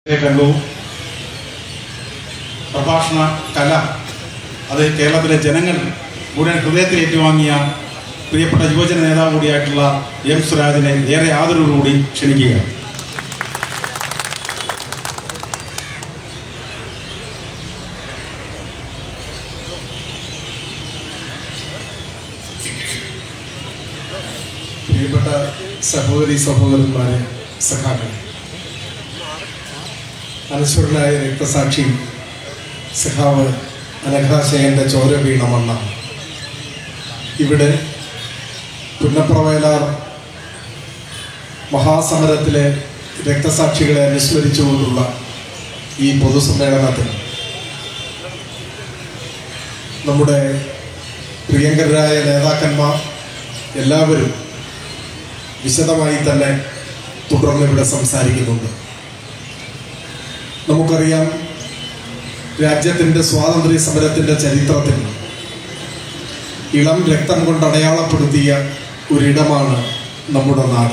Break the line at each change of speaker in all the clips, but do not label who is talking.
രംഗവും പ്രഭാഷണ കല അത് കേരളത്തിലെ ജനങ്ങൾ മുഴുവൻ ഹൃദയത്തിൽ ഏറ്റുവാങ്ങിയ പ്രിയപ്പെട്ട യുവജന നേതാവ് കൂടിയായിട്ടുള്ള എം സ്വരാജിനെ ഏറെ ആദരവോടുകൂടി ക്ഷണിക്കുക
പ്രിയപ്പെട്ട സഹോദരി സഹോദരന്മാരെ സഖാക്കൾ അനശ്വരനായ രക്തസാക്ഷി സഖാവ് അനഘാശയന്റെ ചോര വീണ മണ്ണ ഇവിടെ പുന്നപ്രവയലാർ മഹാസമരത്തിലെ രക്തസാക്ഷികളെ അനുസ്മരിച്ചുകൊണ്ടുള്ള ഈ പൊതുസമ്മേളനത്തിൽ നമ്മുടെ പ്രിയങ്കരായ നേതാക്കന്മാർ എല്ലാവരും വിശദമായി തന്നെ തുടർന്ന് ഇവിടെ സംസാരിക്കുന്നുണ്ട് നമുക്കറിയാം രാജ്യത്തിൻ്റെ സ്വാതന്ത്ര്യ സമരത്തിൻ്റെ ചരിത്രത്തിൽ ഇളം രക്തം കൊണ്ട് അടയാളപ്പെടുത്തിയ ഒരിടമാണ് നമ്മുടെ നാട്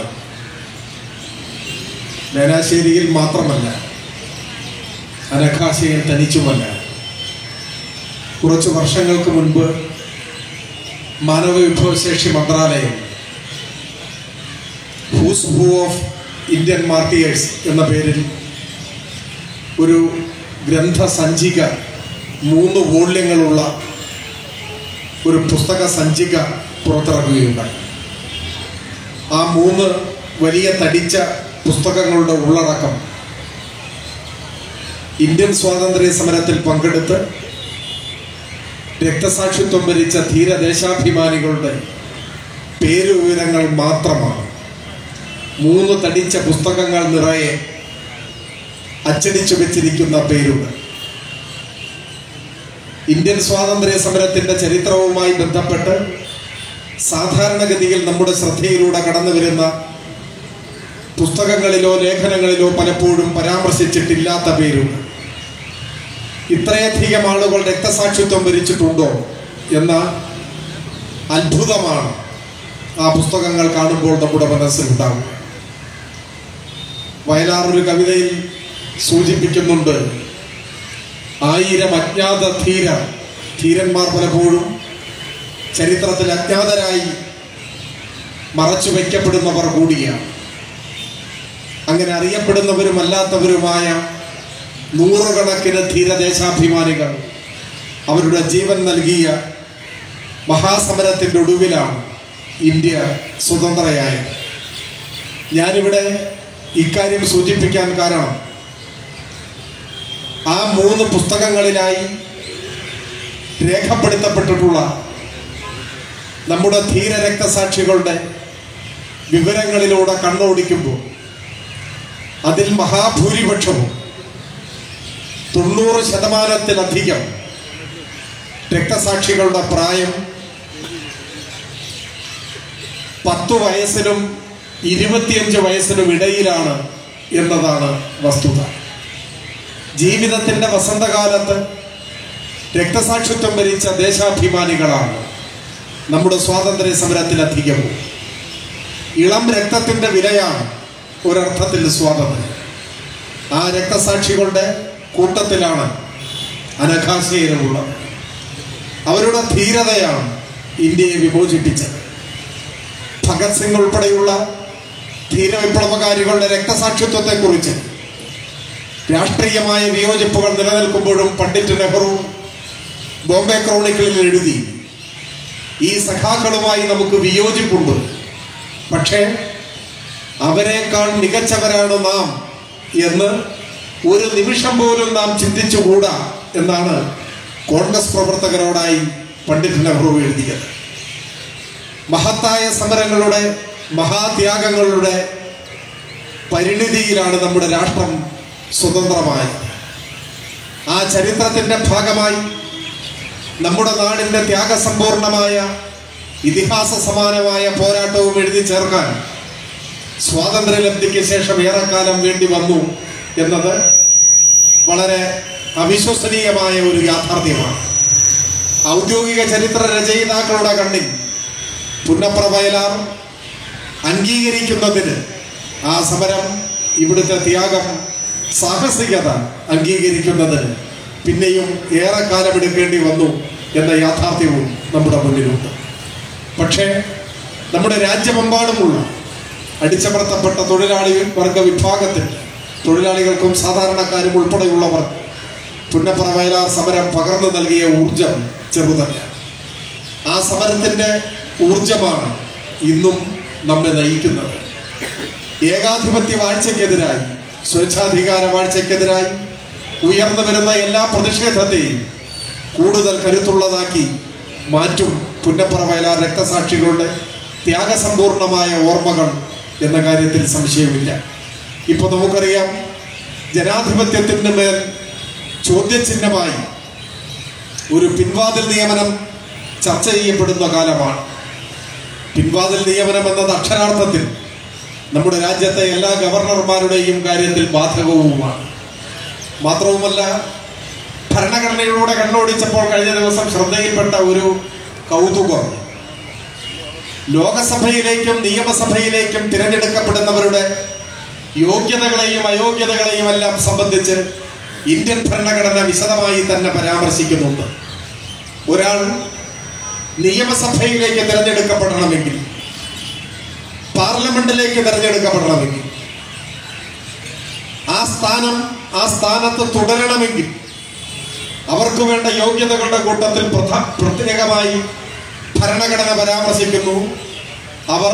വേനാശ്ശേരിയിൽ മാത്രമല്ല അനഘാശയിൽ തനിച്ചുമല്ല കുറച്ച് വർഷങ്ങൾക്ക് മുൻപ് മാനവ വിഭവശേഷി മന്ത്രാലയം who's who of Indian martyrs എന്ന പേരിൽ ഒരു ഗ്രന്ഥസഞ്ചിക മൂന്ന് വോള്യങ്ങളുള്ള ഒരു പുസ്തക സഞ്ചിക പുറത്തിറക്കുകയുണ്ടായി ആ മൂന്ന് വലിയ തടിച്ച പുസ്തകങ്ങളുടെ ഉള്ളടക്കം ഇന്ത്യൻ സ്വാതന്ത്ര്യ സമരത്തിൽ പങ്കെടുത്ത് രക്തസാക്ഷിത്വം വരിച്ച ധീരദേശാഭിമാനികളുടെ പേരുവിവരങ്ങൾ മാത്രമാണ് മൂന്ന് തടിച്ച പുസ്തകങ്ങൾ നിറയെ അച്ചടിച്ചു വെച്ചിരിക്കുന്ന പേരുകൾ ഇന്ത്യൻ സ്വാതന്ത്ര്യ സമരത്തിന്റെ ചരിത്രവുമായി ബന്ധപ്പെട്ട് സാധാരണഗതിയിൽ നമ്മുടെ ശ്രദ്ധയിലൂടെ കടന്നു വരുന്ന പുസ്തകങ്ങളിലോ ലേഖനങ്ങളിലോ പലപ്പോഴും പരാമർശിച്ചിട്ടില്ലാത്ത പേരുകൾ ഇത്രയധികം ആളുകൾ രക്തസാക്ഷിത്വം വരിച്ചിട്ടുണ്ടോ എന്ന അത്ഭുതമാണ് ആ പുസ്തകങ്ങൾ കാണുമ്പോൾ നമ്മുടെ മനസ്സിലുണ്ടാവും വയലാർ ഒരു കവിതയിൽ സൂചിപ്പിക്കുന്നുണ്ട് ആയിരം അജ്ഞാത ധീര ധീരന്മാർ പലപ്പോഴും ചരിത്രത്തിൽ അജ്ഞാതരായി മറച്ചു വയ്ക്കപ്പെടുന്നവർ കൂടിയാണ് അങ്ങനെ അറിയപ്പെടുന്നവരും അല്ലാത്തവരുമായ നൂറുകണക്കിന് ധീരദേശാഭിമാനികൾ അവരുടെ ജീവൻ നൽകിയ മഹാസമരത്തിൻ്റെ ഒടുവിലാണ് ഇന്ത്യ സ്വതന്ത്രയായത് ഞാനിവിടെ ഇക്കാര്യം സൂചിപ്പിക്കാൻ കാരണം ആ മൂന്ന് പുസ്തകങ്ങളിലായി രേഖപ്പെടുത്തപ്പെട്ടിട്ടുള്ള നമ്മുടെ ധീര രക്തസാക്ഷികളുടെ വിവരങ്ങളിലൂടെ കണ്ണോടിക്കുമ്പോൾ അതിൽ മഹാഭൂരിപക്ഷവും തൊണ്ണൂറ് ശതമാനത്തിലധികം രക്തസാക്ഷികളുടെ പ്രായം പത്തു വയസ്സിനും ഇരുപത്തിയഞ്ച് വയസ്സിനും ഇടയിലാണ് എന്നതാണ് വസ്തുത ജീവിതത്തിന്റെ വസന്തകാലത്ത് രക്തസാക്ഷിത്വം വരിച്ച ദേശാഭിമാനികളാണ് നമ്മുടെ സ്വാതന്ത്ര്യ സമരത്തിലധികവും ഇളം രക്തത്തിന്റെ വിലയാണ് ഒരർത്ഥത്തിൽ സ്വാതന്ത്ര്യം ആ രക്തസാക്ഷികളുടെ കൂട്ടത്തിലാണ് അനഘാശയിലുള്ളത് അവരുടെ ധീരതയാണ് ഇന്ത്യയെ വിമോചിപ്പിച്ചത് ഭഗത് സിംഗ് ഉൾപ്പെടെയുള്ള ധീരവിപ്ലവകാരികളുടെ രക്തസാക്ഷിത്വത്തെക്കുറിച്ച് രാഷ്ട്രീയമായ വിയോജിപ്പുകൾ നിലനിൽക്കുമ്പോഴും പണ്ഡിറ്റ് നെഹ്റു ബോംബെ ക്രോണിക്കിളിൽ എഴുതി ഈ സഖാക്കളുമായി നമുക്ക് വിയോജിപ്പുണ്ട് പക്ഷേ അവരെക്കാൾ മികച്ചവരാണ് നാം എന്ന് ഒരു നിമിഷം പോലും നാം ചിന്തിച്ചുകൂടാ എന്നാണ് കോൺഗ്രസ് പ്രവർത്തകരോടായി പണ്ഡിറ്റ് നെഹ്റു എഴുതിയത് മഹത്തായ സമരങ്ങളുടെ മഹാത്യാഗങ്ങളുടെ പരിണിതിയിലാണ് നമ്മുടെ രാഷ്ട്രം സ്വതന്ത്രമായത് ആ ചരിത്രത്തിന്റെ ഭാഗമായി നമ്മുടെ നാടിന്റെ ത്യാഗസമ്പൂർണമായ ഇതിഹാസ സമാനമായ പോരാട്ടവും എഴുതി ചേർക്കാൻ സ്വാതന്ത്ര്യലബ്ധിക്ക് ശേഷം ഏറെക്കാലം വേണ്ടി വന്നു എന്നത് വളരെ അവിശ്വസനീയമായ ഒരു യാഥാർത്ഥ്യമാണ് ഔദ്യോഗിക ചരിത്ര രചയിതാക്കളുടെ കണ്ണിൽ പുന്നപ്ര വയലാർ അംഗീകരിക്കുന്നതിന് ആ സമരം ഇവിടുത്തെ ത്യാഗം സാഹസികത അംഗീകരിക്കുന്നതിന് പിന്നെയും ഏറെ കാലമെടുക്കേണ്ടി വന്നു എന്ന യാഥാർത്ഥ്യവും നമ്മുടെ മുന്നിലുണ്ട് പക്ഷേ നമ്മുടെ രാജ്യമെമ്പാടുമുള്ള അടിച്ചമർത്തപ്പെട്ട തൊഴിലാളി വർഗ വിഭാഗത്തിൽ തൊഴിലാളികൾക്കും സാധാരണക്കാരും ഉൾപ്പെടെയുള്ളവർ പുന്നപ്പുറ വയലാർ സമരം പകർന്നു നൽകിയ ഊർജം ചെറുതല്ല ആ സമരത്തിന്റെ ഊർജമാണ് ഇന്നും നമ്മെ നയിക്കുന്നത് ഏകാധിപത്യ വാഴ്ചയ്ക്കെതിരായി സ്വേച്ഛാധികാര വാഴ്ചയ്ക്കെതിരായി ഉയർന്നു വരുന്ന എല്ലാ പ്രതിഷേധത്തെയും കൂടുതൽ കരുത്തുള്ളതാക്കി മാറ്റും പുന്നപ്പുറ വയലാർ രക്തസാക്ഷികളുടെ ത്യാഗസമ്പൂർണമായ ഓർമ്മകൾ എന്ന കാര്യത്തിൽ സംശയമില്ല ഇപ്പോൾ നമുക്കറിയാം ജനാധിപത്യത്തിന് മേൽ ചോദ്യചിഹ്നമായി ഒരു പിൻവാതിൽ നിയമനം ചർച്ച ചെയ്യപ്പെടുന്ന കാലമാണ് പിൻവാതിൽ നിയമനം എന്നത് അക്ഷരാർത്ഥത്തിൽ നമ്മുടെ രാജ്യത്തെ എല്ലാ ഗവർണർമാരുടെയും കാര്യത്തിൽ ബാധകവുമാണ് മാത്രവുമല്ല ഭരണഘടനയിലൂടെ കണ്ണോടിച്ചപ്പോൾ കഴിഞ്ഞ ദിവസം ശ്രദ്ധയിൽപ്പെട്ട ഒരു കൗതുകം ലോകസഭയിലേക്കും നിയമസഭയിലേക്കും തിരഞ്ഞെടുക്കപ്പെടുന്നവരുടെ യോഗ്യതകളെയും അയോഗ്യതകളെയും എല്ലാം സംബന്ധിച്ച് ഇന്ത്യൻ ഭരണഘടന വിശദമായി തന്നെ പരാമർശിക്കുന്നുണ്ട് ഒരാൾ നിയമസഭയിലേക്ക് തിരഞ്ഞെടുക്കപ്പെടണമെങ്കിൽ പാർലമെന്റിലേക്ക് തിരഞ്ഞെടുക്കപ്പെടണമെങ്കിൽ ആ സ്ഥാനം ആ സ്ഥാനത്ത് തുടരണമെങ്കിൽ അവർക്ക് വേണ്ട യോഗ്യതകളുടെ കൂട്ടത്തിൽ പ്രധ- പ്രത്യേകമായി ഭരണഘടന പരാമർശിക്കുന്നു അവർ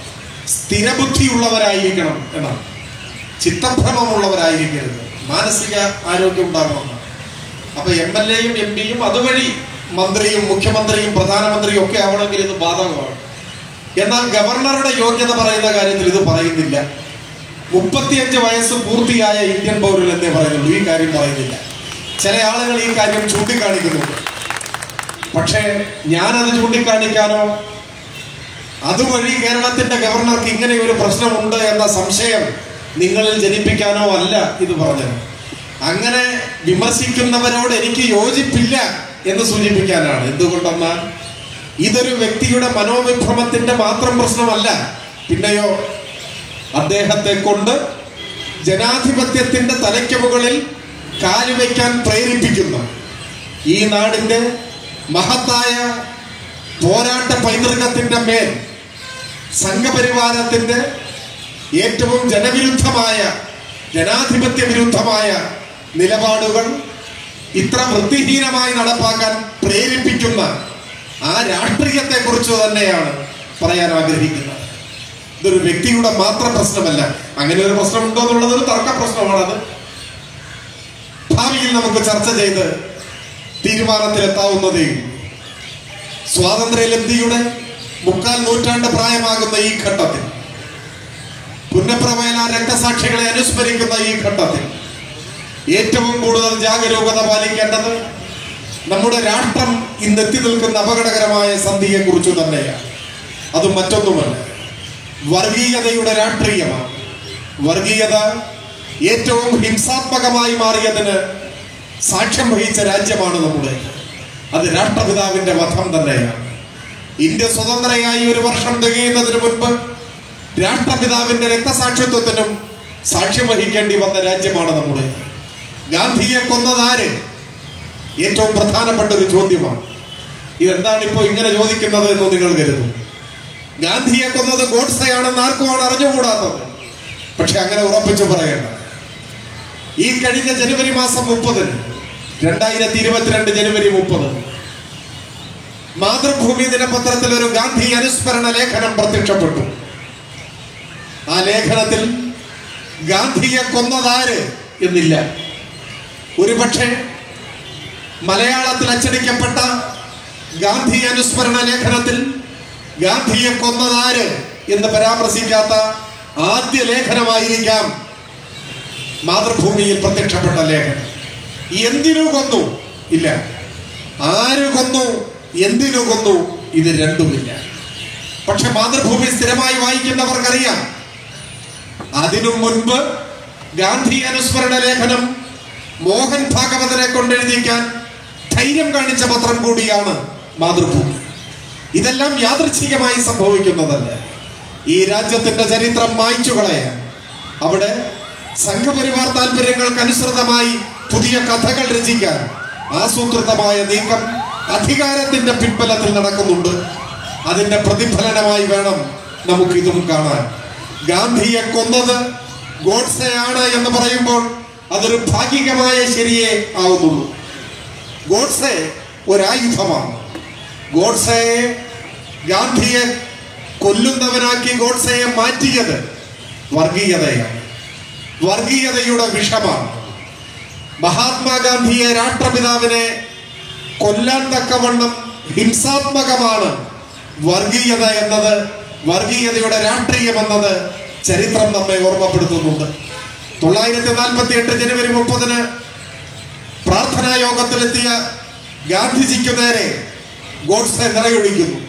സ്ഥിരബുദ്ധിയുള്ളവരായിരിക്കണം എന്നാണ് ചിത്തഭ്രമമുള്ളവരായിരിക്കരുത് മാനസിക ആരോഗ്യം ഉണ്ടാകണമെന്നാണ് അപ്പൊ എം എൽ എയും എം പിയും അതുവഴി മന്ത്രിയും മുഖ്യമന്ത്രിയും പ്രധാനമന്ത്രിയും ഒക്കെ ആവണമെങ്കിൽ ഇത് ബാധകമാണ് എന്നാൽ ഗവർണറുടെ യോഗ്യത പറയുന്ന കാര്യത്തിൽ ഇത് പറയുന്നില്ല മുപ്പത്തിയഞ്ച് വയസ്സ് പൂർത്തിയായ ഇന്ത്യൻ പൗരൻ എന്നേ പറയുന്നുള്ളൂ ഈ കാര്യം പറയുന്നില്ല ചില ആളുകൾ ഈ കാര്യം ചൂണ്ടിക്കാണിക്കുന്നുണ്ട് പക്ഷേ ഞാനത് ചൂണ്ടിക്കാണിക്കാനോ അതുവഴി കേരളത്തിന്റെ ഗവർണർക്ക് ഇങ്ങനെ ഒരു പ്രശ്നമുണ്ട് എന്ന സംശയം നിങ്ങളിൽ ജനിപ്പിക്കാനോ അല്ല ഇത് പറഞ്ഞത് അങ്ങനെ വിമർശിക്കുന്നവരോട് എനിക്ക് യോജിപ്പില്ല എന്ന് സൂചിപ്പിക്കാനാണ് എന്തുകൊണ്ടെന്നാൽ ഇതൊരു വ്യക്തിയുടെ മനോവിഭ്രമത്തിന്റെ മാത്രം പ്രശ്നമല്ല പിന്നെയോ അദ്ദേഹത്തെ കൊണ്ട് ജനാധിപത്യത്തിന്റെ തലയ്ക്ക് മുകളിൽ കാലുവയ്ക്കാൻ പ്രേരിപ്പിക്കുന്ന ഈ നാടിന്റെ മഹത്തായ പോരാട്ട പൈതൃകത്തിന്റെ മേൽ സംഘപരിവാരത്തിന്റെ ഏറ്റവും ജനവിരുദ്ധമായ ജനാധിപത്യ വിരുദ്ധമായ നിലപാടുകൾ ഇത്ര വൃത്തിഹീനമായി നടപ്പാക്കാൻ പ്രേരിപ്പിക്കുന്ന ആ രാഷ്ട്രീയത്തെ കുറിച്ച് തന്നെയാണ് പറയാൻ ആഗ്രഹിക്കുന്നത് ഇതൊരു വ്യക്തിയുടെ മാത്രം പ്രശ്നമല്ല അങ്ങനെ ഒരു പ്രശ്നമുണ്ടോ എന്നുള്ളത് ഒരു തർക്ക പ്രശ്നമാണത് ഭാവിയിൽ നമുക്ക് ചർച്ച ചെയ്ത് തീരുമാനത്തിലെത്താവുന്നതേ ഉള്ളൂ. സ്വാതന്ത്ര്യലബ്ധിയുടെ മുക്കാൽ നൂറ്റാണ്ട് പ്രായമാകുന്ന ഈ ഘട്ടത്തിൽ പുന്നപ്രവയന രക്തസാക്ഷികളെ അനുസ്മരിക്കുന്ന ഈ ഘട്ടത്തിൽ ഏറ്റവും കൂടുതൽ ജാഗരൂകത പാലിക്കേണ്ടത് നമ്മുടെ രാഷ്ട്രം ഇന്ന് എത്തി നിൽക്കുന്ന അപകടകരമായ സന്ധിയെ കുറിച്ച് തന്നെയാണ് അത് മറ്റൊന്നുമല്ല വർഗീയതയുടെ രാഷ്ട്രീയമാണ് വർഗീയത ഏറ്റവും ഹിംസാത്മകമായി മാറിയതിന് സാക്ഷ്യം വഹിച്ച രാജ്യമാണ് നമ്മുടെ അത് രാഷ്ട്രപിതാവിന്റെ വധം തന്നെയാണ് ഇന്ത്യ സ്വതന്ത്രയായി ഒരു വർഷം തികയുന്നതിന് മുൻപ് രാഷ്ട്രപിതാവിന്റെ രക്തസാക്ഷിത്വത്തിനും സാക്ഷ്യം വഹിക്കേണ്ടി വന്ന രാജ്യമാണ് നമ്മുടെ ഗാന്ധിയെ കൊന്നതാര് ഏറ്റവും പ്രധാനപ്പെട്ട ഒരു ചോദ്യമാണ് ഇതെന്താണ് ഇപ്പോൾ ഇങ്ങനെ ചോദിക്കുന്നത് എന്ന് നിങ്ങൾ കരുതും ഗാന്ധിയെ കൊന്നത് ഗോഡ്സെയാണെന്ന് ആർക്കുമാണ് അറിഞ്ഞുകൂടാത്തത് പക്ഷെ അങ്ങനെ ഉറപ്പിച്ചു പറയേണ്ട ഈ കഴിഞ്ഞ ജനുവരി മാസം മുപ്പതിന് രണ്ടായിരത്തി ഇരുപത്തിരണ്ട് ജനുവരി മുപ്പത് മാതൃഭൂമി ദിനപത്രത്തിൽ ഒരു ഗാന്ധി അനുസ്മരണ ലേഖനം പ്രത്യക്ഷപ്പെട്ടു ആ ലേഖനത്തിൽ ഗാന്ധിയെ കൊന്നതാര് എന്നില്ല ഒരുപക്ഷെ മലയാളത്തിൽ അച്ചടിക്കപ്പെട്ട ഗാന്ധി അനുസ്മരണ ലേഖനത്തിൽ ഗാന്ധിയെ കൊന്നതാര് എന്ന് പരാമർശിക്കാത്ത ആദ്യ ലേഖനമായിരിക്കാം മാതൃഭൂമിയിൽ പ്രത്യക്ഷപ്പെട്ട ലേഖനം എന്തിനു കൊന്നു ഇല്ല ആര് കൊന്നു എന്തിനു കൊന്നു ഇത് രണ്ടുമില്ല പക്ഷെ മാതൃഭൂമി സ്ഥിരമായി വായിക്കുന്നവർക്കറിയാം അതിനു മുൻപ് ഗാന്ധി അനുസ്മരണ ലേഖനം മോഹൻ ഭാഗവതനെ കൊണ്ടെഴുതിക്കാൻ ധൈര്യം കാണിച്ച പത്രം കൂടിയാണ് മാതൃഭൂമി ഇതെല്ലാം യാദൃച്ഛികമായി സംഭവിക്കുന്നതല്ല ഈ രാജ്യത്തിന്റെ ചരിത്രം മായ്ച്ചു കളയാൻ അവിടെ സംഘപരിവാർ താല്പര്യങ്ങൾക്ക് അനുസൃതമായി പുതിയ കഥകൾ രചിക്കാൻ ആസൂത്രിതമായ നീക്കം അധികാരത്തിന്റെ പിൻബലത്തിൽ നടക്കുന്നുണ്ട് അതിന്റെ പ്രതിഫലനമായി വേണം നമുക്ക് ഇതും കാണാൻ ഗാന്ധിയെ കൊന്നത് ഗോഡ്സെയാണ് എന്ന് പറയുമ്പോൾ അതൊരു ഭാഗികമായ ശരിയേ ആവുന്നുള്ളൂ ഗോഡ്സെ ഒരായുധമാണ് ഗോഡ്സെയെ ഗാന്ധിയെ കൊല്ലുന്നവനാക്കി ഗോഡ്സെയെ മാറ്റിയത് വർഗീയതയാണ് വർഗീയതയുടെ വിഷമാണ് മഹാത്മാഗാന്ധിയെ രാഷ്ട്രപിതാവിനെ കൊല്ലാൻ തക്കവണ്ണം ഹിംസാത്മകമാണ് വർഗീയത എന്നത് വർഗീയതയുടെ രാഷ്ട്രീയം എന്നത് ചരിത്രം നമ്മെ ഓർമ്മപ്പെടുത്തുന്നുണ്ട് തൊള്ളായിരത്തി നാൽപ്പത്തി എട്ട് ജനുവരി മുപ്പതിന് പ്രാർത്ഥനാ യോഗത്തിലെത്തിയ ഗാന്ധിജിക്കു നേരെ ഗോഡ്സെ നിറയൊഴിക്കുന്നു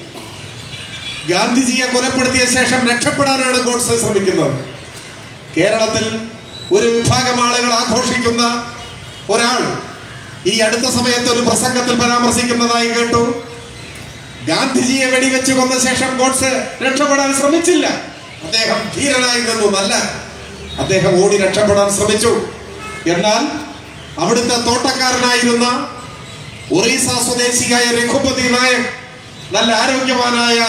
ഗാന്ധിജിയെ കൊലപ്പെടുത്തിയ ശേഷം രക്ഷപ്പെടാനാണ് ഗോഡ്സെ ശ്രമിക്കുന്നത് കേരളത്തിൽ ഒരു വിഭാഗം ആളുകൾ ആഘോഷിക്കുന്ന ഒരാൾ ഈ അടുത്ത സമയത്ത് ഒരു പ്രസംഗത്തിൽ പരാമർശിക്കുന്നതായി കേട്ടു ഗാന്ധിജിയെ വെടിവെച്ച് കൊന്ന ശേഷം ഗോഡ്സെ രക്ഷപ്പെടാൻ ശ്രമിച്ചില്ല അദ്ദേഹം ധീരനായി നിന്നു നല്ല അദ്ദേഹം ഓടി രക്ഷപ്പെടാൻ ശ്രമിച്ചു എന്നാൽ അവിടുത്തെ തോട്ടക്കാരനായിരുന്ന ഒറീസ സ്വദേശിയായ രഘുപതി നായക് നല്ല ആരോഗ്യവാനായ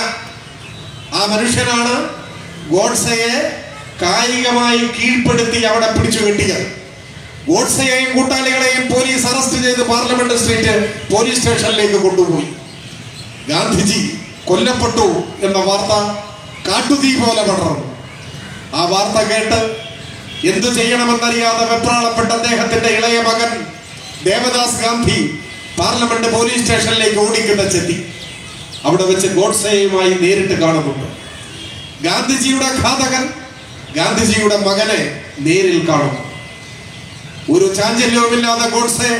ആ മനുഷ്യനാണ് ഗോഡ്സയെ കായികമായി കീഴ്പ്പെടുത്തി അവിടെ പിടിച്ചു കെട്ടിയത് ഗോഡ്സയെയും കൂട്ടാളികളെയും പോലീസ് അറസ്റ്റ് ചെയ്ത് പാർലമെന്റ് സ്ട്രീറ്റ് പോലീസ് സ്റ്റേഷനിലേക്ക് കൊണ്ടുപോയി ഗാന്ധിജി കൊല്ലപ്പെട്ടു എന്ന വാർത്ത കാട്ടുതീ പോലെ പടർന്നു ആ വാർത്ത കേട്ട് എന്തു ചെയ്യണമെന്നറിയാതെ വെപ്രാളപ്പെട്ട അദ്ദേഹത്തിന്റെ ഇളയ മകൻ ദേവദാസ് ഗാന്ധി പാർലമെന്റ് പോലീസ് സ്റ്റേഷനിലേക്ക് ഓടിക്കുന്ന ചെത്തി അവിടെ വെച്ച് ഗോഡ്സെയുമായി നേരിട്ട് കാണുന്നുണ്ട് ഗാന്ധിജിയുടെ ഘാതകൻ ഗാന്ധിജിയുടെ മകനെ നേരിൽ കാണുന്നു ഒരു ചാഞ്ചല്യവുമില്ലാതെ ഗോഡ്സെ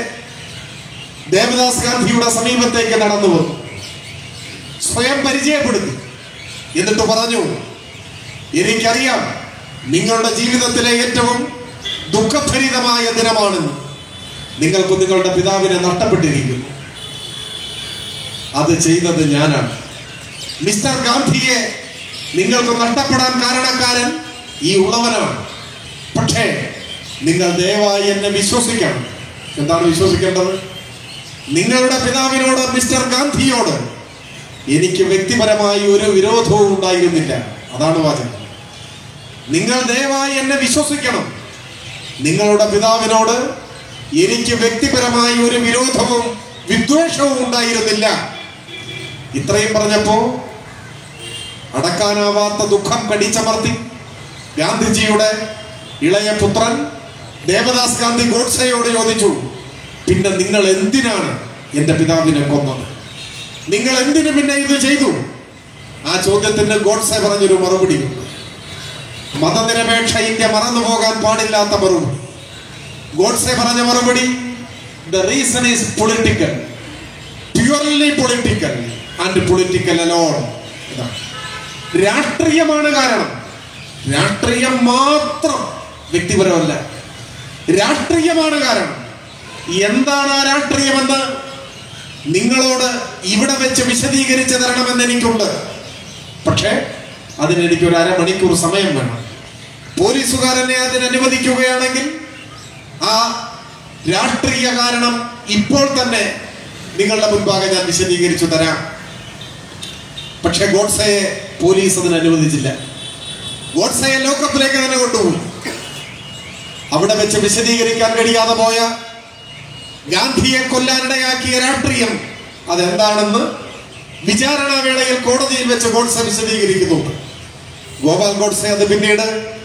ദേവദാസ് ഗാന്ധിയുടെ സമീപത്തേക്ക് നടന്നു വന്നു സ്വയം പരിചയപ്പെടുത്തി എന്നിട്ട് പറഞ്ഞു എനിക്കറിയാം നിങ്ങളുടെ ജീവിതത്തിലെ ഏറ്റവും ദുഃഖഭരിതമായ ദിനമാണെന്ന് നിങ്ങൾക്ക് നിങ്ങളുടെ പിതാവിനെ നഷ്ടപ്പെട്ടിരിക്കുന്നു അത് ചെയ്തത് ഞാനാണ് മിസ്റ്റർ ഗാന്ധിയെ നിങ്ങൾക്ക് നഷ്ടപ്പെടാൻ കാരണക്കാരൻ ഈ ഉള്ളവനാണ് പക്ഷേ നിങ്ങൾ ദയവായി എന്നെ വിശ്വസിക്കണം എന്താണ് വിശ്വസിക്കേണ്ടത് നിങ്ങളുടെ പിതാവിനോട് മിസ്റ്റർ ഗാന്ധിയോട് എനിക്ക് വ്യക്തിപരമായി ഒരു വിരോധവും ഉണ്ടായിരുന്നില്ല അതാണ് വാചകം നിങ്ങൾ ദയവായി എന്നെ വിശ്വസിക്കണം നിങ്ങളുടെ പിതാവിനോട് എനിക്ക് വ്യക്തിപരമായി ഒരു വിരോധവും വിദ്വേഷവും ഉണ്ടായിരുന്നില്ല ഇത്രയും പറഞ്ഞപ്പോ അടക്കാനാവാത്ത ദുഃഖം കടിച്ചമർത്തി ഗാന്ധിജിയുടെ ഇളയ പുത്രൻ ദേവദാസ് ഗാന്ധി ഗോഡ്സെയോട് ചോദിച്ചു പിന്നെ നിങ്ങൾ എന്തിനാണ് എന്റെ പിതാവിനെ കൊന്നത് നിങ്ങൾ എന്തിനു പിന്നെ ഇത് ചെയ്തു ആ ചോദ്യത്തിന് ഗോഡ്സെ പറഞ്ഞൊരു മറുപടി മതനിരപേക്ഷ ഇന്ത്യ മറന്നു പോകാൻ പാടില്ലാത്ത മറുപടി ഗോഡ്സെ പറഞ്ഞ മറുപടി the reason is political purely political and political alone രാഷ്ട്രീയമാണ് കാരണം രാഷ്ട്രീയം മാത്രം വ്യക്തിപരമല്ല രാഷ്ട്രീയമാണ് കാരണം എന്താണ് ആ രാഷ്ട്രീയമെന്ന് നിങ്ങളോട് ഇവിടെ വെച്ച് വിശദീകരിച്ച് തരണമെന്ന് എനിക്കുണ്ട് പക്ഷേ അതിന് എനിക്ക് ഒരു അരമണിക്കൂർ സമയം വേണം പോലീസുകാരനെ അതിന് അനുവദിക്കുകയാണെങ്കിൽ ആ രാഷ്ട്രീയ കാരണം ഇപ്പോൾ തന്നെ നിങ്ങളുടെ മുൻപാകെ ഞാൻ വിശദീകരിച്ചു തരാം പക്ഷെ ഗോഡ്സയെ പോലീസ് അതിന് അനുവദിച്ചില്ല ഗോഡ്സയെ ലോക്കപ്പിലേക്ക് തന്നെ കൊണ്ടുപോയി അവിടെ വെച്ച് വിശദീകരിക്കാൻ കഴിയാതെ പോയ ഗാന്ധിയെ കൊല്ലാനിടയാക്കിയ രാഷ്ട്രീയം അതെന്താണെന്ന് വിചാരണ വേളയിൽ കോടതിയിൽ വെച്ച് ഗോഡ്സെ വിശദീകരിക്കുന്നുണ്ട് ഗോപാൽ ഗോഡ്സെ അത് പിന്നീട്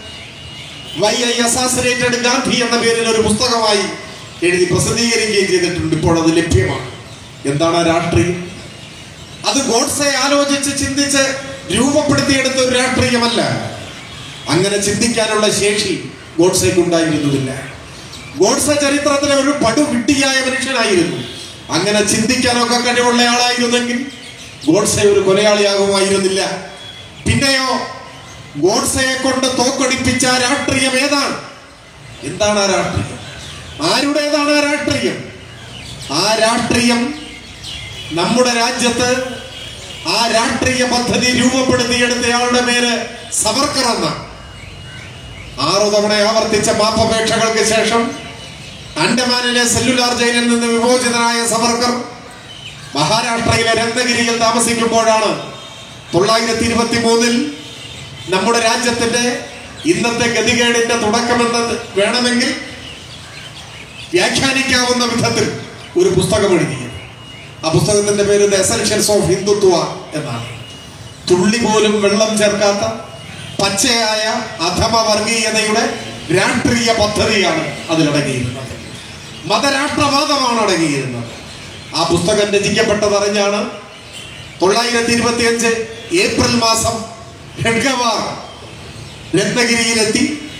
വൈ ഐ അസാസിനേറ്റഡ് ഗാന്ധി എന്ന പേരിൽ ഒരു പുസ്തകമായി എഴുതി പ്രസിദ്ധീകരിക്കുകയും ചെയ്തിട്ടുണ്ട് ഇപ്പോൾ അത് ലഭ്യമാണ് എന്താണ് ആ രാഷ്ട്രീയം അത് ഗോഡ്സെ ആലോചിച്ച് ചിന്തിച്ച് രൂപപ്പെടുത്തിയെടുത്ത ഒരു രാഷ്ട്രീയമല്ല അങ്ങനെ ചിന്തിക്കാനുള്ള ശേഷി ഗോഡ്സെക്ക് ഉണ്ടായിരുന്നതില്ല ഗോഡ്സെ ചരിത്രത്തിലെ ഒരു പടുവിട്ടിയായ മനുഷ്യനായിരുന്നു അങ്ങനെ ചിന്തിക്കാനൊക്കെ കഴിവുള്ള ആളായിരുന്നെങ്കിൽ ഗോഡ്സെ ഒരു കൊലയാളിയാകുമായിരുന്നില്ല പിന്നെയോ ഗോഡ്സയെ കൊണ്ട് തോക്കടിപ്പിച്ച ആ രാഷ്ട്രീയം ഏതാണ് എന്താണ് ആ രാഷ്ട്രീയം ആരുടേതാണ് ആ രാഷ്ട്രീയം ആ രാഷ്ട്രീയം നമ്മുടെ രാജ്യത്ത് ആ രാഷ്ട്രീയ പദ്ധതി രൂപപ്പെടുത്തിയെടുത്തയാളുടെ പേര് സവർക്കർ എന്നാണ് ആറു തവണ ആവർത്തിച്ച മാപ്പപേക്ഷകൾക്ക് ശേഷം അണ്ടമാനിലെ സെല്ലുലാർ ജയിലിൽ നിന്ന് വിമോചിതനായ സവർക്കർ മഹാരാഷ്ട്രയിലെ രത്നഗിരിയിൽ താമസിക്കുമ്പോഴാണ് തൊള്ളായിരത്തി ഇരുപത്തി മൂന്നിൽ നമ്മുടെ രാജ്യത്തിന്റെ ഇന്നത്തെ ഗതികേടിന്റെ തുടക്കമെന്ന് വേണമെങ്കിൽ വ്യാഖ്യാനിക്കാവുന്ന വിധത്തിൽ ഒരു പുസ്തകം എഴുതിയത് ആ പുസ്തകത്തിന്റെ പേര് ദ എസൻഷ്യൽസ് ഓഫ് ഹിന്ദുത്വ എന്നാണ് തുള്ളി പോലും വെള്ളം ചേർക്കാത്ത പച്ചയായ അധമ വർഗീയതയുടെ രാഷ്ട്രീയ പദ്ധതിയാണ് അതിലടങ്ങിയിരുന്നത് മതരാഷ്ട്രവാദമാണ് അടങ്ങിയിരുന്നത് ആ പുസ്തകം രചിക്കപ്പെട്ടതറിഞ്ഞാണ് തൊള്ളായിരത്തി ഇരുപത്തി അഞ്ച് ഏപ്രിൽ മാസം ഹെഡ്ഗവാർ രത്നഗിരിയിലെത്തി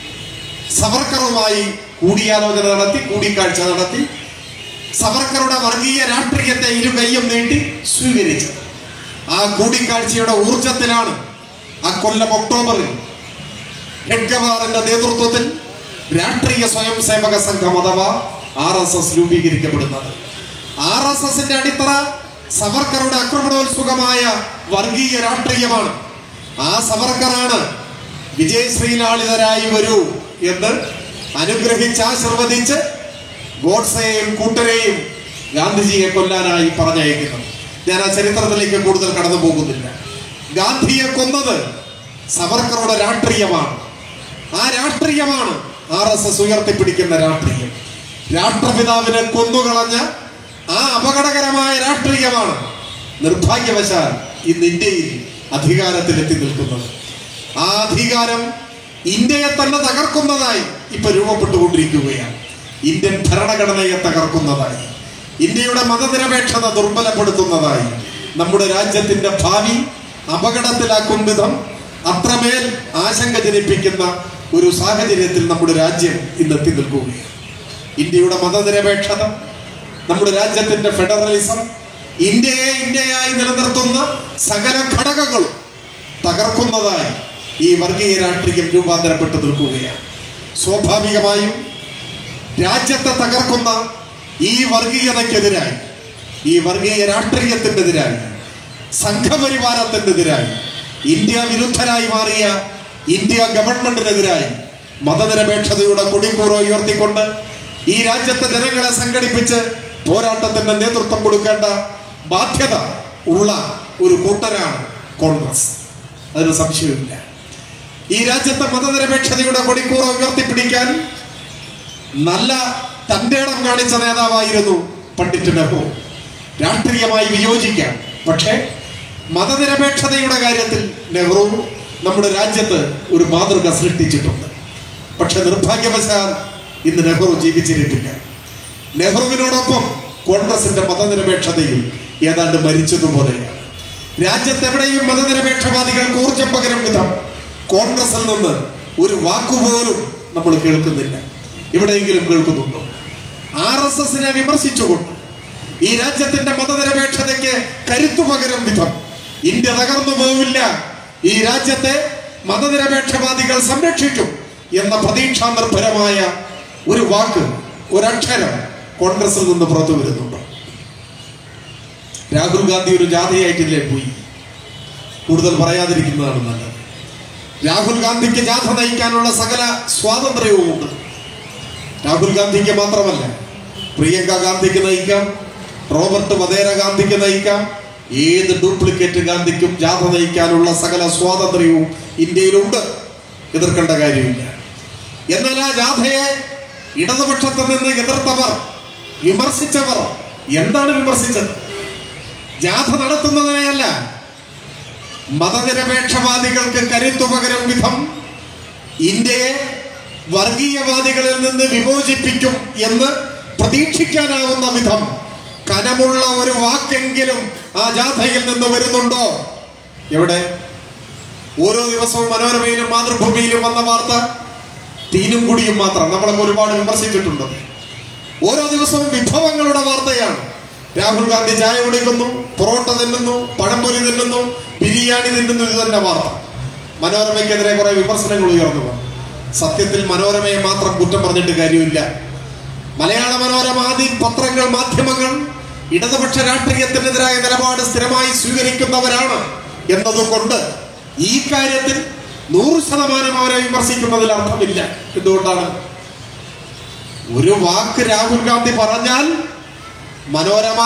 സവർക്കറുമായി കൂടിയാലോചന നടത്തി കൂടിക്കാഴ്ച നടത്തി സവർക്കറുടെ വർഗീയ രാഷ്ട്രീയത്തെ ഇരു കൈയും നീട്ടി സ്വീകരിച്ചു ആ കൂടിക്കാഴ്ചയുടെ ഊർജത്തിലാണ് ആ കൊല്ലം ഒക്ടോബറിൽ ഹെഡ്ഗവാറിന്റെ നേതൃത്വത്തിൽ രാഷ്ട്രീയ സ്വയം സേവക സംഘം അഥവാ ആർ എസ് എസ് രൂപീകരിക്കപ്പെടുന്നത് ആർ എസ് എസിന്റെ അടിത്തറ സവർക്കറുടെ ആക്രമണോത്സുകമായ വർഗീയ രാഷ്ട്രീയമാണ് ആ സവർക്കറാണ് വിജയ് ശ്രീലാളിതരായി വരൂ എന്ന് അനുഗ്രഹിച്ച് ആശീർവദിച്ച് ഗോഡ്സെയും കൂട്ടരെയും ഗാന്ധിജിയെ കൊല്ലാനായി പറഞ്ഞയക്കുന്നത് ഞാൻ ആ ചരിത്രത്തിലേക്ക് കൂടുതൽ കടന്നു പോകുന്നില്ല ഗാന്ധിയെ കൊന്നത് സവർക്കറുടെ രാഷ്ട്രീയമാണ് ആ രാഷ്ട്രീയമാണ് ആർ എസ് എസ് ഉയർത്തിപ്പിടിക്കുന്ന രാഷ്ട്രീയം രാഷ്ട്രപിതാവിനെ കൊന്നുകളഞ്ഞ ആ അപകടകരമായ രാഷ്ട്രീയമാണ് നിർഭാഗ്യവശാൽ ഇന്ന് ഇന്ത്യയിൽ അധികാരത്തിലെത്തി നിൽക്കുന്നത് ആ അധികാരം ഇന്ത്യയെ തന്നെ തകർക്കുന്നതായി ഇപ്പൊ രൂപപ്പെട്ടുകൊണ്ടിരിക്കുകയാണ് ഇന്ത്യൻ ഭരണഘടനയെ തകർക്കുന്നതായി ഇന്ത്യയുടെ മതനിരപേക്ഷത ദുർബലപ്പെടുത്തുന്നതായി നമ്മുടെ രാജ്യത്തിന്റെ ഭാവി അപകടത്തിലാക്കും വിധം അത്രമേൽ ആശങ്ക ജനിപ്പിക്കുന്ന ഒരു സാഹചര്യത്തിൽ നമ്മുടെ രാജ്യം ഇന്ന് എത്തി നിൽക്കുകയാണ് ഇന്ത്യയുടെ മതനിരപേക്ഷത നമ്മുടെ രാജ്യത്തിന്റെ ഫെഡറലിസം ഇന്ത്യയെ ഇന്ത്യയായി നിലനിർത്തുന്ന സകല ഘടകങ്ങളും തകർക്കുന്നതായി ഈ വർഗീയ രാഷ്ട്രീയം രൂപാന്തരപ്പെട്ടു നിൽക്കുകയാണ് സ്വാഭാവികമായും രാജ്യത്തെ തകർക്കുന്ന ഈ വർഗീയതയ്ക്കെതിരായി ഈ വർഗീയ രാഷ്ട്രീയത്തിനെതിരായി സംഘപരിവാരത്തിനെതിരായി ഇന്ത്യ വിരുദ്ധരായി മാറിയ ഇന്ത്യ ഗവൺമെന്റിനെതിരായി മതനിരപേക്ഷതയുടെ കൊടിക്കൂറ ഉയർത്തിക്കൊണ്ട് ഈ രാജ്യത്തെ ജനങ്ങളെ സംഘടിപ്പിച്ച് പോരാട്ടത്തിന്റെ നേതൃത്വം കൊടുക്കേണ്ട ബാധ്യത ഉള്ള ഒരു കൂട്ടരാണ് കോൺഗ്രസ് അതിന് സംശയമില്ല ഈ രാജ്യത്തെ മതനിരപേക്ഷതയുടെ കൊടിക്കൂറ ഉയർത്തിപ്പിടിക്കാൻ നല്ല തന്റെ ഇടം കാണിച്ച നേതാവായിരുന്നു പണ്ഡിറ്റ് നെഹ്റു രാഷ്ട്രീയമായി വിയോജിക്കാം പക്ഷേ മതനിരപേക്ഷതയുടെ കാര്യത്തിൽ നെഹ്റു നമ്മുടെ രാജ്യത്ത് ഒരു മാതൃക സൃഷ്ടിച്ചിട്ടുണ്ട് പക്ഷെ നിർഭാഗ്യവശാൽ ഇന്ന് നെഹ്റു ജീവിച്ചിരിപ്പില്ല നെഹ്റുവിനോടൊപ്പം കോൺഗ്രസിന്റെ മതനിരപേക്ഷതയിൽ ഏതാണ്ട് മരിച്ചതുപോലെയാണ് രാജ്യത്തെവിടെയും മതനിരപേക്ഷവാദികൾക്ക് ഊർജം പകരം വിധം കോൺഗ്രസിൽ നിന്ന് ഒരു വാക്കുപോലും നമ്മൾ കേൾക്കുന്നില്ല എവിടെയെങ്കിലും കേൾക്കുന്നുണ്ടോ ആർ എസ് എസിനെ വിമർശിച്ചുകൊണ്ട് ഈ രാജ്യത്തിന്റെ മതനിരപേക്ഷതയ്ക്ക് കരുത്തു പകരം വിധം ഇന്ത്യ തകർന്നു പോവില്ല ഈ രാജ്യത്തെ മതനിരപേക്ഷവാദികൾ സംരക്ഷിക്കും എന്ന പ്രതീക്ഷാ നിർഭരമായ ഒരു വാക്ക് ഒരക്ഷരം കോൺഗ്രസിൽ നിന്ന് പുറത്തു വരുന്നുണ്ട് രാഹുൽ ഗാന്ധി ഒരു ജാഥയായിട്ടില്ലേ പോയി കൂടുതൽ പറയാതിരിക്കുന്നതാണ് നല്ലത് രാഹുൽ ഗാന്ധിക്ക് ജാഥ നയിക്കാനുള്ള സകല സ്വാതന്ത്ര്യവും ഉണ്ട് രാഹുൽ ഗാന്ധിക്ക് മാത്രമല്ല പ്രിയങ്ക ഗാന്ധിക്ക് നയിക്കാം റോബർട്ട് വധേര ഗാന്ധിക്ക് നയിക്കാം ഏത് ഡ്യൂപ്ലിക്കേറ്റ് ഗാന്ധിക്കും ജാഥ നയിക്കാനുള്ള സകല സ്വാതന്ത്ര്യവും ഇന്ത്യയിലുണ്ട് എതിർക്കേണ്ട കാര്യമില്ല എന്നാൽ ആ ജാഥയെ ഇടതുപക്ഷത്ത് നിന്ന് എതിർത്തവർ വിമർശിച്ചവർ എന്താണ് വിമർശിച്ചത് ജാഥ നടത്തുന്നതിനെയല്ല മതനിരപേക്ഷവാദികൾക്ക് കരുത്തു പകരം വിധം ഇന്ത്യയെ വർഗീയവാദികളിൽ നിന്ന് വിമോചിപ്പിക്കും എന്ന് പ്രതീക്ഷിക്കാനാവുന്ന വിധം കനമുള്ള ഒരു വാക്കെങ്കിലും ആ ജാഥയിൽ നിന്ന് വരുന്നുണ്ടോ എവിടെ ഓരോ ദിവസവും മനോരമയിലും മാതൃഭൂമിയിലും വന്ന വാർത്ത തീനും കുടിയും മാത്രം നമ്മളൊക്കെ ഒരുപാട് വിമർശിച്ചിട്ടുണ്ട് ഓരോ ദിവസവും വിഭവങ്ങളുടെ വാർത്തയാണ് രാഹുൽ ഗാന്ധി ചായ കുടിക്കുന്നു പൊറോട്ട തിന്നുന്നു പഴംപൊരി തിന്നുന്നു ബിരിയാണി തിന്നുന്നു ഇത് തന്നെ വാർത്ത മനോരമയ്ക്കെതിരെ കുറെ വിമർശനങ്ങൾ ഉയർന്നു വന്നു സത്യത്തിൽ മനോരമയെ മാത്രം കുറ്റം പറഞ്ഞിട്ട് കാര്യമില്ല മലയാള മനോരമ ആദ്യ പത്രങ്ങൾ മാധ്യമങ്ങൾ ഇടതുപക്ഷ രാഷ്ട്രീയത്തിനെതിരായ നിലപാട് സ്ഥിരമായി സ്വീകരിക്കുന്നവരാണ് എന്നതുകൊണ്ട് ഈ കാര്യത്തിൽ നൂറ് ശതമാനം അവരെ വിമർശിക്കുന്നതിൽ അർത്ഥമില്ല എന്തുകൊണ്ടാണ് ഒരു വാക്ക് രാഹുൽ ഗാന്ധി പറഞ്ഞാൽ മനോരമ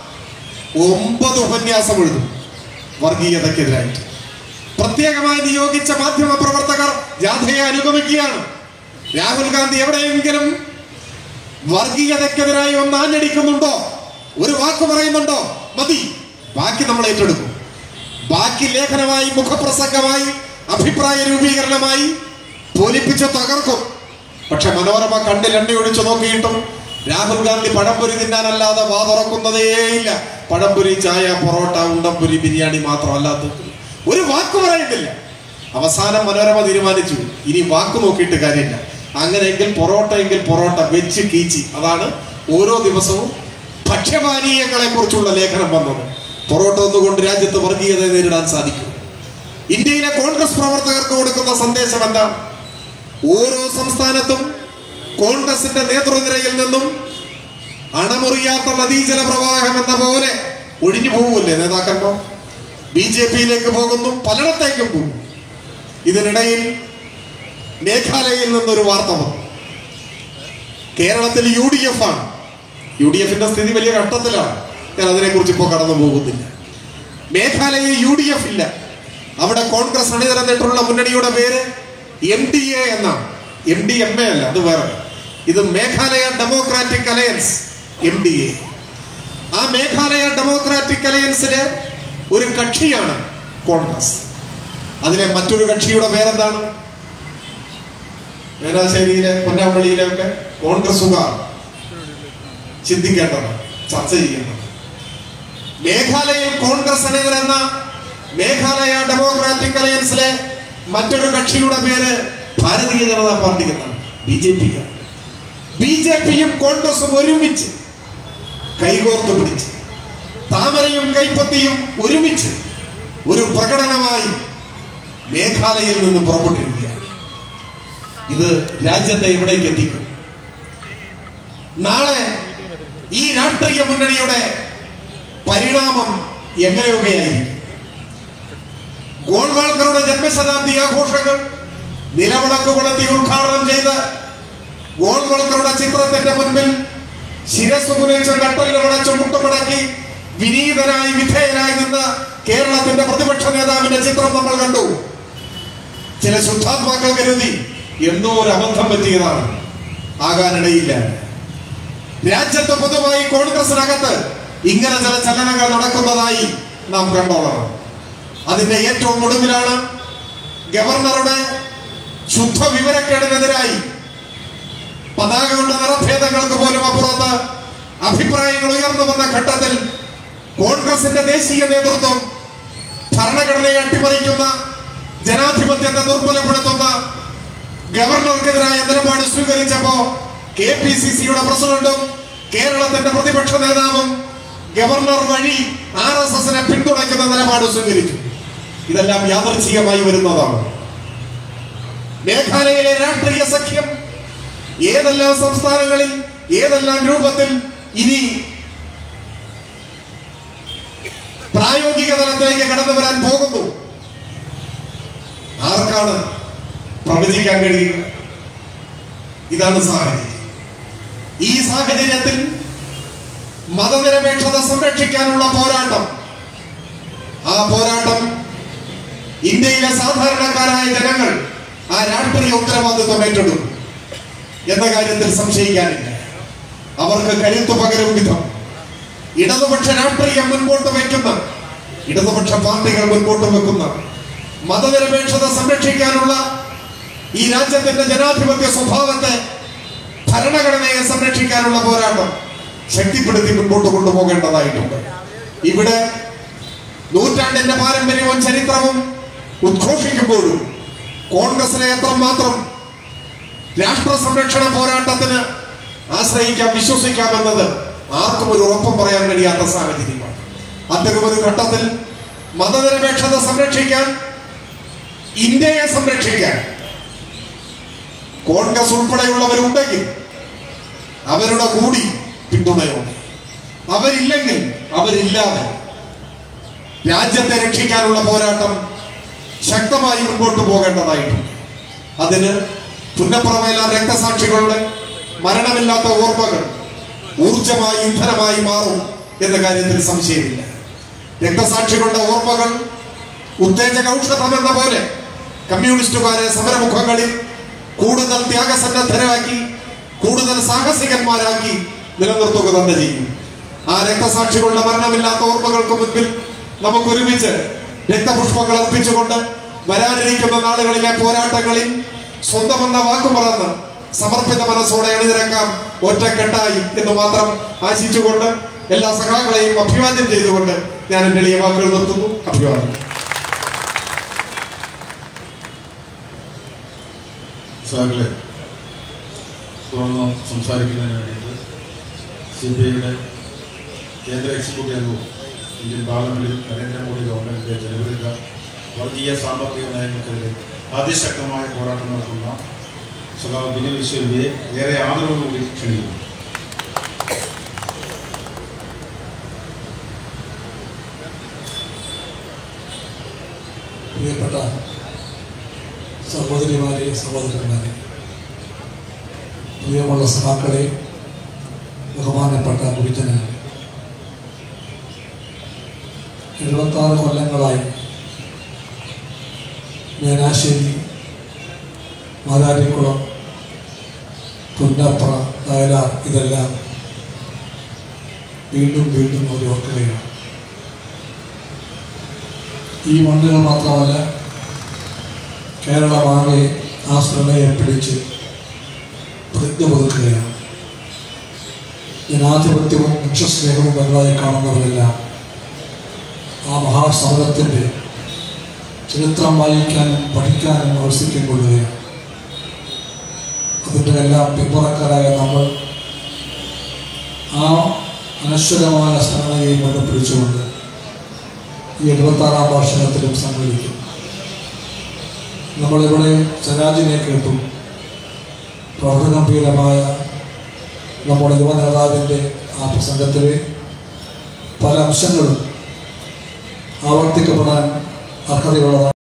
ഒമ്പത് ഉപന്യാസം എഴുതും വർഗീയതക്കെതിരായിട്ട് പ്രത്യേകമായി നിയോഗിച്ച മാധ്യമ പ്രവർത്തകർ ജാഥയെ അനുഗമിക്കുകയാണ് രാഹുൽ ഗാന്ധി എവിടെയെങ്കിലും വർഗീയതക്കെതിരായി ഒന്ന് ആഞ്ഞടിക്കുന്നുണ്ടോ ഒരു വാക്ക് പറയുന്നുണ്ടോ മതി ബാക്കി നമ്മൾ ഏറ്റെടുക്കും ബാക്കി ലേഖനമായി മുഖപ്രസംഗമായി അഭിപ്രായ രൂപീകരണമായി പൊലിപ്പിച്ച് തകർക്കും പക്ഷെ മനോരമ കണ്ണിൽ എണ്ണ ഒഴിച്ചു നോക്കിയിട്ടും രാഹുൽ ഗാന്ധി പഴംപൊരി തിന്നാനല്ലാതെ വാ തുറക്കുന്നതേയില്ല പഴംപൊരി ചായ പൊറോട്ട ഉണ്ടംപൊരി ബിരിയാണി മാത്രമല്ലാത്ത ഒരു വാക്ക് പറയുന്നില്ല അവസാനം മനോരമ തീരുമാനിച്ചു ഇനി വാക്ക് നോക്കിയിട്ട് കാര്യമില്ല അങ്ങനെയെങ്കിൽ പൊറോട്ട എങ്കിൽ പൊറോട്ട വെച്ച് കീച്ചി അതാണ് ഓരോ ദിവസവും ഭക്ഷ്യപാനീയങ്ങളെ കുറിച്ചുള്ള ലേഖനം വന്നത് പൊറോട്ട ഒന്നുകൊണ്ട് രാജ്യത്ത് വർഗീയത നേരിടാൻ സാധിക്കും ഇന്ത്യയിലെ കോൺഗ്രസ് പ്രവർത്തകർക്ക് കൊടുക്കുന്ന സന്ദേശം എന്താണ് ഓരോ സംസ്ഥാനത്തും കോൺഗ്രസിന്റെ നേതൃനിരയിൽ നിന്നും അണമുറിയാത്ത നദീജല പ്രവാഹം എന്ന പോലെ ഒഴിഞ്ഞു പോകൂല്ലേ നേതാക്കന്മാർ ബി ജെ പിയിലേക്ക് പോകുന്നു പലയിടത്തേക്കും പോകും ഇതിനിടയിൽ മേഘാലയയിൽ നിന്നൊരു വാർത്ത വന്നു കേരളത്തിൽ യു ഡി എഫ് ആണ് യു ഡി എഫിന്റെ സ്ഥിതി വലിയ ഘട്ടത്തിലാണ് ഞാൻ അതിനെക്കുറിച്ച് ഇപ്പോൾ കടന്നു പോകുന്നില്ല മേഘാലയയിൽ യു ഡി എഫ് ഇല്ല അവിടെ കോൺഗ്രസ് അണിനിരന്നിട്ടുള്ള മുന്നണിയുടെ പേര് എം ഡി എ എന്നാണ് എം ഡി എം എ അല്ല അത് വേറെ ഇത് Meghalaya Democratic Alliance M D A ആ മേഘാലയ ഡെമോക്രാറ്റിക് അലയൻസിലെ ഒരു കക്ഷിയാണ് കോൺഗ്രസ് അതിലെ മറ്റൊരു കക്ഷിയുടെ പേരെന്താണ് വേലാശ്ശേരിയിലെ പൊന്നാമ്പള്ളിയിലെ ഒക്കെ കോൺഗ്രസുകാർ ചിന്തിക്കേണ്ടത് ചർച്ച ചെയ്യേണ്ടത് മേഘാലയയിൽ കോൺഗ്രസ് അണിനിരന്ന മേഘാലയ ഡെമോക്രാറ്റിക് അലയൻസിലെ മറ്റൊരു കക്ഷിയുടെ പേര് ഭാരതീയ ജനതാ പാർട്ടി എന്നാണ് B J P B J പിയും കോൺഗ്രസും ഒരുമിച്ച് കൈകോർത്ത് പിടിച്ച് താമരയും കൈപ്പത്തിയും ഒരുമിച്ച് ഒരു പ്രകടനമായി മേഘാലയയിൽ നിന്ന് പുറപ്പെട്ടിരിക്കുകയാണ് ഇത് രാജ്യത്തെ എവിടേക്ക് എത്തിക്കും നാളെ ഈ രാഷ്ട്രീയ മുന്നണിയുടെ പരിണാമം എങ്ങനെയൊക്കെയായിരിക്കും ഗോൾവാൾക്കറുടെ ജന്മശതാബ്ദി ആഘോഷങ്ങൾ നിലവിളക്ക് കൊളുത്തി ഉദ്ഘാടനം ചെയ്ത് ഗോൾവാൾക്കറുടെ ചിത്രത്തിന്റെ മുൻപിൽ ശിരസ് കുനിച്ച് കട്ടലിൽ വിളച്ച് മുട്ടുമടക്കി വിനീതനായി വിധേയനായി നിന്ന് കേരളത്തിന്റെ പ്രതിപക്ഷ നേതാവിന്റെ ചിത്രം നമ്മൾ കണ്ടു ചില ശുദ്ധാത്മാക്കൾ കരുതി എന്തോ ഒരു അബദ്ധം പറ്റിയതാണ് ആകാനിടയില്ല രാജ്യത്ത് പൊതുവായി കോൺഗ്രസിനകത്ത് ഇങ്ങനെ ചില ചലനങ്ങൾ നടക്കുന്നതായി നാം കണ്ടോളണം അതിന്റെ ഏറ്റവും ഒടുവിലാണ് ഗവർണറുടെ ശുദ്ധ വിവരക്കേടിനെതിരായി പതാകകളുടെ നിറഭേദങ്ങൾക്ക് പോലും അപ്പുറത്ത് അഭിപ്രായങ്ങൾ ഉയർന്നു വന്ന ഘട്ടത്തിൽ കോൺഗ്രസിന്റെ ദേശീയ നേതൃത്വം ഭരണഘടനയെ അട്ടിമറിക്കുന്ന ജനാധിപത്യത്തെ ദുർബലപ്പെടുത്തുന്ന ഗവർണർക്കെതിരായ നിലപാട് സ്വീകരിച്ചപ്പോ കെ പി സി സിയുടെ പ്രസിഡന്റും കേരളത്തിന്റെ പ്രതിപക്ഷ നേതാവും ഗവർണർ വഴി ആർ എസ് എസിനെ പിന്തുണയ്ക്കുന്ന നിലപാട് സ്വീകരിച്ചു ഇതെല്ലാം യാദർച്ഛികമായി വരുന്നതാണ് മേഘാലയയിലെ രാഷ്ട്രീയ സഖ്യം ഏതെല്ലാം സംസ്ഥാനങ്ങളിൽ ഏതെല്ലാം രൂപത്തിൽ ഇനി പ്രായോഗിക തലത്തിലേക്ക് കടന്നു വരാൻ പോകുന്നു ആർക്കാണ് പ്രവചിക്കാൻ കഴിയുക ഇതാണ് സാഹചര്യം ഈ സാഹചര്യത്തിൽ മതനിരപേക്ഷത സംരക്ഷിക്കാനുള്ള പോരാട്ടം ആ പോരാട്ടം ഇന്ത്യയിലെ സാധാരണക്കാരായ ജനങ്ങൾ ആ രാഷ്ട്രീയ ഉത്തരവാദിത്വം ഏറ്റെടുക്കും എന്ന കാര്യത്തിൽ സംശയിക്കാനില്ല അവർക്ക് കരുത്തു പകരും വിധം ഇടതുപക്ഷ രാഷ്ട്രീയം മുൻപോട്ട് വയ്ക്കുന്ന ഇടതുപക്ഷ പാർട്ടികൾ മുൻപോട്ട് വെക്കുന്ന മതനിരപേക്ഷത സംരക്ഷിക്കാനുള്ള ഈ രാജ്യത്തിന്റെ ജനാധിപത്യ സ്വഭാവത്തെ ഭരണഘടനയെ സംരക്ഷിക്കാനുള്ള പോരാട്ടം ശക്തിപ്പെടുത്തി മുൻപോട്ട് കൊണ്ടുപോകേണ്ടതായിട്ടുണ്ട് ഇവിടെ നൂറ്റാണ്ടിന്റെ പാരമ്പര്യവും ചരിത്രവും ഉദ്ഘോഷിക്കുമ്പോഴും കോൺഗ്രസിനെ എത്രമാത്രം രാഷ്ട്ര സംരക്ഷണ പോരാട്ടത്തിന് ആശ്രയിക്കാം വിശ്വസിക്കാം എന്നത് ആർക്കും ഒരു ഉറപ്പും പറയാൻ കഴിയാത്ത സാഹചര്യമാണ് അത്തരം ഒരു ഘട്ടത്തിൽ മതനിരപേക്ഷത സംരക്ഷിക്കാൻ ഇന്ത്യയെ സംരക്ഷിക്കാൻ കോൺഗ്രസ് ഉൾപ്പെടെയുള്ളവരുണ്ടെങ്കിൽ അവരുടെ കൂടി പിന്തുണയുണ്ട് അവരില്ലെങ്കിൽ അവരില്ലാതെ രാജ്യത്തെ രക്ഷിക്കാനുള്ള പോരാട്ടം ശക്തമായി മുൻപോട്ട് പോകേണ്ടതായിട്ടുണ്ട് അതിന് പുന്നപ്പുറമേല രക്തസാക്ഷികളുടെ മരണമില്ലാത്ത ഓർമ്മകൾ ഊർജമായി ഇന്ധനമായി മാറും എന്ന കാര്യത്തിൽ സംശയമില്ല രക്തസാക്ഷികളുടെ ഓർമ്മകൾ ഉത്തേജക ഔഷധം എന്ന പോലെ കമ്മ്യൂണിസ്റ്റുകാരെ സമരമുഖങ്ങളിൽ കൂടുതൽ ത്യാഗസന്നദ്ധരാക്കി കൂടുതൽ സാഹസികന്മാരാക്കി നിലനിർത്തുക തന്നെ ചെയ്യും ആ രക്തസാക്ഷികളുടെ മരണമില്ലാത്ത ഓർമ്മകൾക്ക് മുൻപിൽ നമുക്ക് ഒരുമിച്ച് രക്തപുഷ്പങ്ങൾ അർപ്പിച്ചുകൊണ്ട് വരാനിരിക്കുന്ന നാളുകളിലെ പോരാട്ടങ്ങളിൽ സ്വന്തമെന്ന വാക്കുമറന്ന് സമർപ്പിത മനസ്സോടെ അണിനിരക്കാം ഒറ്റക്കെട്ടായി എന്ന് മാത്രം ആശിച്ചുകൊണ്ട് എല്ലാ സഖാക്കളെയും അഭിവാദ്യം ചെയ്തുകൊണ്ട് ഞാൻ എന്റെ എളിയ വാക്കുകൾ നിർത്തുന്നു അഭിവാദ്യം
സാറിലെ തുടർന്ന് സംസാരിക്കുന്നതിന് വേണ്ടിയിട്ട് സി പി ഐയുടെ കേന്ദ്ര എക്സിക്യൂട്ടീവ് അംഗവും ഇന്ത്യൻ പാർലമെന്റിൽ നരേന്ദ്രമോദി ഗവൺമെന്റിന്റെ ജനവിരുദ്ധ വർഗീയ സാമ്പത്തിക നയങ്ങൾക്കെതിരെ അതിശക്തമായ പോരാട്ടം നടത്തുന്ന സഖാവ് ബിനു വിശ്വവിയെ ഏറെ ആദരവോടുകൂടി ക്ഷണിക്കുന്നു
പ്രിയപ്പെട്ട സഹോദരിമാരെ സഹോദരന്മാരെ പ്രിയമുള്ള സഹാക്കളെ ബഹുമാനപ്പെട്ട ഗുരുജനങ്ങളെ എഴുപത്താറ് കൊല്ലങ്ങളായി മേനാശ്ശേരി മാതാരിക്കുളം പുന്നപ്ര വയലാർ ഇതെല്ലാം വീണ്ടും വീണ്ടും അവർ ഓർക്കുകയാണ് ഈ മണ്ണുകൾ മാത്രമല്ല കേരളമാകെ ആ ശ്രമയെ പിടിച്ച് പ്രതിജ്ഞ പുതുക്കുകയാണ് ജനാധിപത്യവും വൃക്ഷസ്നേഹവും എന്നതായി കാണുന്നവരെല്ലാം ആ മഹാസമരത്തിൻ്റെ ചരിത്രം വായിക്കാനും പഠിക്കാനും അവസരം കൊള്ളുകയാണ് അതിൻ്റെ എല്ലാം പിന്മുറക്കാരായ നമ്മൾ ആ അനശ്വരമായ സ്മരണയെ മുന്നിൽ പിടിച്ചുകൊണ്ട് ഈ എഴുപത്താറാം വാർഷികത്തിലും സംഘടിക്കും നമ്മളിവിടെ സ്വരാജിനെ കേട്ടു പ്രൗഢഗംഭീരമായ നമ്മുടെ യുവ നേതാവിൻ്റെ ആ പ്രസംഗത്തിലെ പല അംശങ്ങളും ആവർത്തിക്കപ്പെടാൻ അർഹതയുള്ളതാണ്